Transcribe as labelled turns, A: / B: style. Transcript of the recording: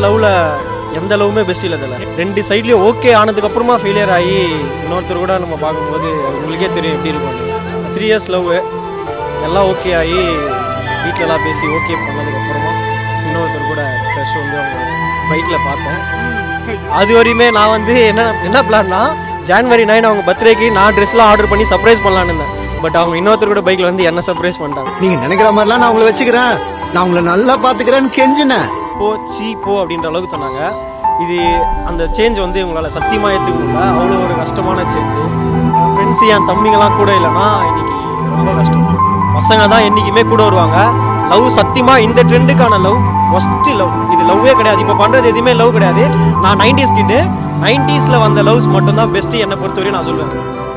A: லவ்ல எந்த லவ்வுமே பெஸ்ட் இல்லை இதில் ரெண்டு சைட்லேயும் ஓகே ஆனதுக்கு அப்புறமா ஃபெயிலியர் ஆகி இன்னொருத்தர் கூட நம்ம பார்க்கும்போது உங்களுக்கே தெரியும் எப்படி இருக்கும் த்ரீ இயர்ஸ் லவ் எல்லாம் ஓகே ஆகி வீட்டில் எல்லாம் பேசி ஓகே பண்ணதுக்கப்புறமா இன்னொருத்தர் கூட ஃப்ரெஷ் வந்து அவங்க பைக்கில் பார்த்தேன் அது வரையுமே நான் வந்து என்ன என்ன பிளான்னா ஜான்வரி நைன் அவங்க பர்த்டேக்கு நான் ட்ரெஸ்லாம் ஆர்டர் பண்ணி சர்ப்ரைஸ் பண்ணலான்னு இருந்தேன் பட் அவங்க இன்னொருத்தர் கூட பைக்கில் வந்து என்ன சர்ப்ரைஸ் பண்ணிட்டாங்க
B: நீங்க நினைக்கிற மாதிரிலாம் நான் உங்களை வச்சுக்கிறேன் நான் உங்களை நல்லா பாத்துக்கிறேன்னு கெஞ்சினேன்
A: போ சீ போ அப்படின்ற அளவுக்கு சொன்னாங்க இது அந்த சேஞ்ச் வந்து உங்களால் சத்தியமாக ஏற்றுக்க முடியல அவ்வளோ ஒரு கஷ்டமான சேஞ்சு ஃப்ரெண்ட்ஸ் என் தம்பிங்கெல்லாம் கூட இல்லைன்னா இன்னைக்கு ரொம்ப கஷ்டம் பசங்க தான் என்றைக்குமே கூட வருவாங்க லவ் சத்தியமாக இந்த ட்ரெண்டுக்கான லவ் ஃபஸ்ட்டு லவ் இது லவ்வே கிடையாது இப்போ பண்ணுறது எதுவுமே லவ் கிடையாது நான் நைன்டிஸ் கிட்டு நைன்டிஸில் வந்த லவ்ஸ் மட்டும்தான் பெஸ்ட்டு என்னை பொறுத்தவரையும் நான் சொல்லுவேன்